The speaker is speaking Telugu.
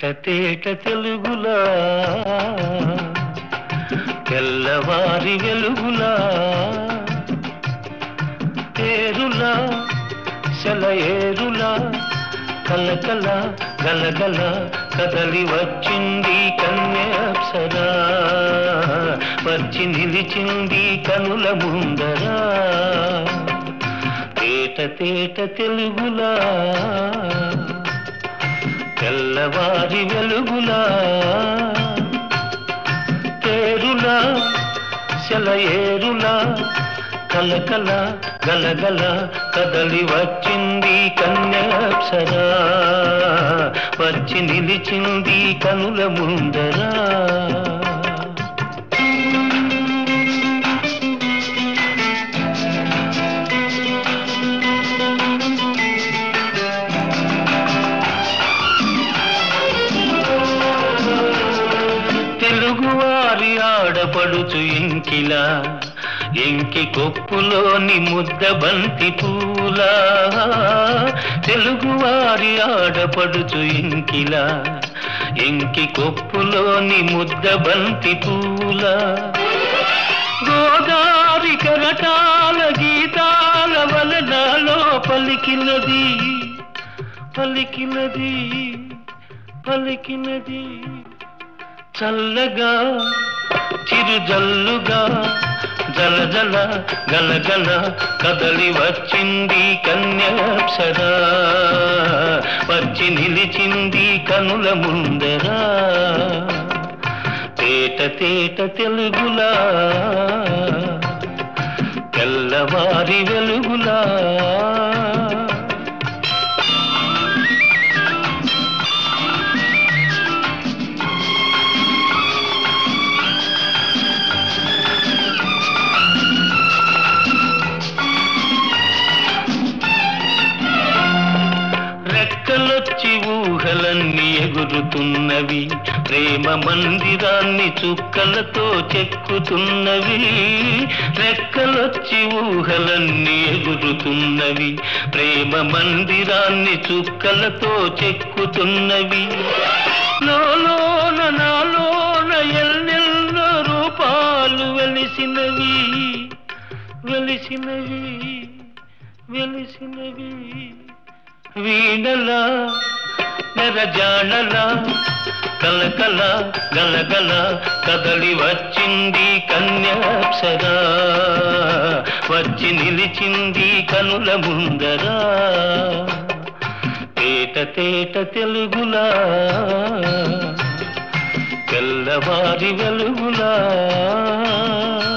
తేట తేట తెలుగులా తెల్లవారి వెలుగులా ఏరులా సెలయేరులా కలకల గలగల కదలి వచ్చింది కన్యాప్సరా వచ్చి నిలిచింది కనుల ముందరా తేట తేట తెలుగులా తెల్లవారి వెలుగులా తేరులా సెలయేరులా కలకల గలగల కదలి వచ్చింది కన్యాప్సరా వచ్చి నిలిచింది కనుల ముందరా తెలుగువారి ఆడపడుచు ఇంకిలా ఎంకి కొప్పులోని ముద్ద బంతి పూల తెలుగువారి ఆడపడుచు ఇంకిలా ఎంకి కొప్పులోని ముద్ద బంతి పూల గోదారి కరటాల గీతాల వలనాలో పలికినది పలికినది పలికినది చల్లగా చిరుజల్లుగా జలజల గలగల కదలి వచ్చింది కన్యాప్సరా వచ్చి నిలిచింది కనుల ముందరా తేట తేట తెలుగులా తెల్లవారి వెలుగులా రెక్కలొచ్చి ఊహలన్నీ ఎగురుతున్నవి ప్రేమ మందిరాన్ని చుక్కలతో చెక్కుతున్నవి రెక్కలొచ్చి ఊహలన్నీ ఎగురుతున్నవి ప్రేమ మందిరాన్ని చుక్కలతో చెక్కుతున్నవి లోలోన నాలోన ఎల్లెల్లో రూపాలు వెలిసినవి వెలిసినవి వెలిసినవి వీణలా నెరజాడలా కలకల గలగల కదలి వచ్చింది కన్యాప్సరా వచ్చి నిలిచింది కనుల ముందరా తేట తేట తెలుగులా తెల్లవారి వెలుగులా